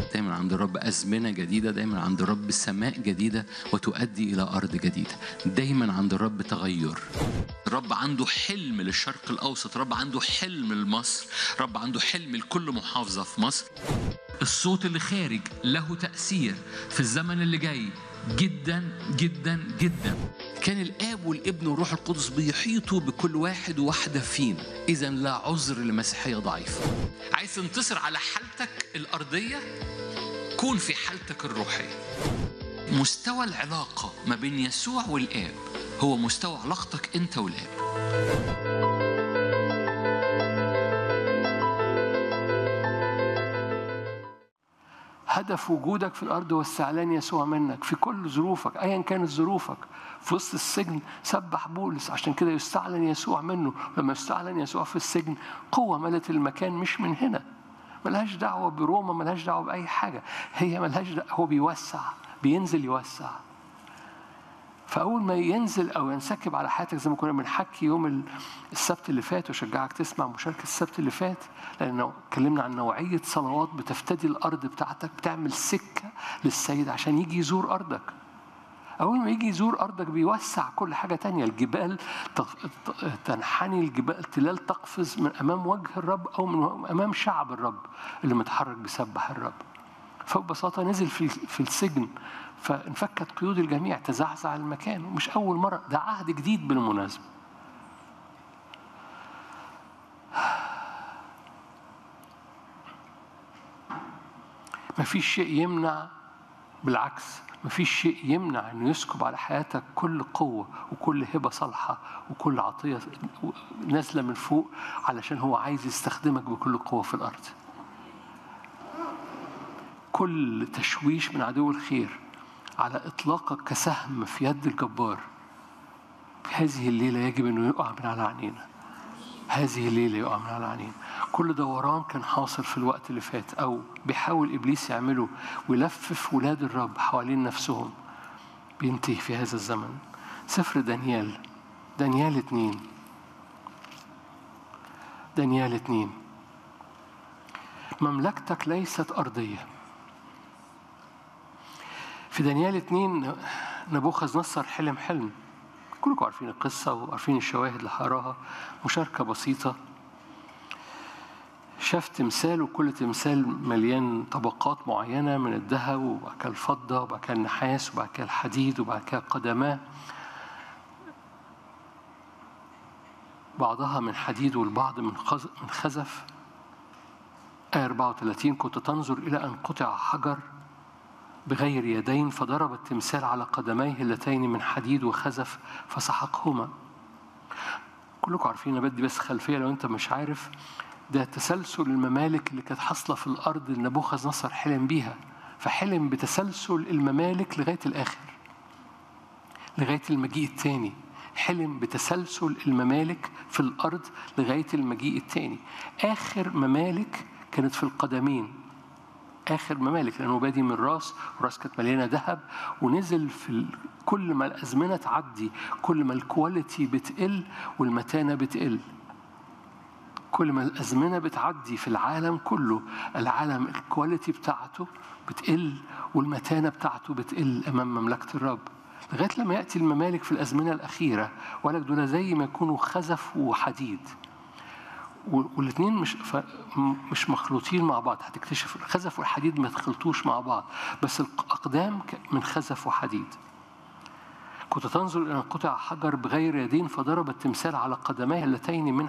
دايما عند الرب أزمنة جديدة دايما عند الرب سماء جديدة وتؤدي إلى أرض جديدة دايما عند الرب تغير الرب عنده حلم للشرق الأوسط الرب عنده حلم لمصر الرب عنده حلم لكل محافظة في مصر الصوت اللي خارج له تأثير في الزمن اللي جاي جدا جدا جدا كان الاب والابن والروح القدس بيحيطوا بكل واحد وواحده فينا اذا لا عذر لمسيحيه ضعيفه عايز تنتصر على حالتك الارضيه كون في حالتك الروحيه مستوى العلاقه ما بين يسوع والاب هو مستوى علاقتك انت والاب هدف وجودك في الارض هو استعلان يسوع منك في كل ظروفك ايا كانت ظروفك في وسط السجن سبح بولس عشان كده يستعلن يسوع منه لما يستعلن يسوع في السجن قوه ملت المكان مش من هنا ملهاش دعوه بروما ملهاش دعوه باي حاجه هي ملهاش دعوة هو بيوسع بينزل يوسع فاول ما ينزل او ينسكب على حياتك زي ما كنا بنحكي يوم السبت اللي فات واشجعك تسمع مشاركه السبت اللي فات لانه اتكلمنا عن نوعيه صلوات بتفتدي الارض بتاعتك بتعمل سكه للسيد عشان يجي يزور ارضك أول ما يجي يزور أرضك بيوسع كل حاجة تانية الجبال تنحني الجبال تلال تقفز من أمام وجه الرب أو من أمام شعب الرب اللي متحرك بيسبح الرب فببساطة نزل في في السجن فانفكت قيود الجميع تزعزع المكان ومش أول مرة ده عهد جديد بالمناسبة مفيش شيء يمنع بالعكس مفيش شيء يمنع انه يسكب على حياتك كل قوه وكل هبه صالحه وكل عطيه نازله من فوق علشان هو عايز يستخدمك بكل قوه في الارض. كل تشويش من عدو الخير على اطلاقك كسهم في يد الجبار في هذه الليله يجب انه يقع من على عينينا. هذه الليله يقع من على عينينا. كل دوران كان حاصل في الوقت اللي فات او بيحاول ابليس يعمله ويلفف ولاد الرب حوالين نفسهم بينتهي في هذا الزمن سفر دانيال دانيال اتنين دانيال اتنين مملكتك ليست أرضية في دانيال اتنين نبوخذ نصر حلم حلم كلكم عارفين القصة وعارفين الشواهد اللي هقراها مشاركة بسيطة شاف تمثال وكل تمثال مليان طبقات معينة من الذهب وبعد كده الفضة وبعد كده النحاس وبعد كده الحديد وبعد كده قدماه بعضها من حديد والبعض من من خزف آية 34 كنت تنظر إلى أن قطع حجر بغير يدين فضرب التمثال على قدميه اللتين من حديد وخزف فسحقهما كلكم عارفين أنا بدي بس خلفية لو أنت مش عارف ده تسلسل الممالك اللي كانت حاصله في الارض اللي نبوخذ نصر حلم بيها فحلم بتسلسل الممالك لغايه الاخر لغايه المجيء الثاني حلم بتسلسل الممالك في الارض لغايه المجيء الثاني اخر ممالك كانت في القدمين اخر ممالك لانه بادي من راس وراس كانت مليانه ذهب ونزل في كل ما الازمنه تعدي كل ما الكواليتي بتقل والمتانه بتقل كل ما الأزمنة بتعدي في العالم كله العالم الكواليتي بتاعته بتقل والمتانة بتاعته بتقل أمام مملكة الرب لغاية لما يأتي الممالك في الأزمنة الأخيرة ولك دول زي ما يكونوا خزف وحديد والاثنين مش مش مخلوطين مع بعض هتكتشف الخزف والحديد ما تخلطوش مع بعض بس الأقدام من خزف وحديد كنت تنظر إلى قطع حجر بغير يدين فضرب التمثال على قدميه اللتين من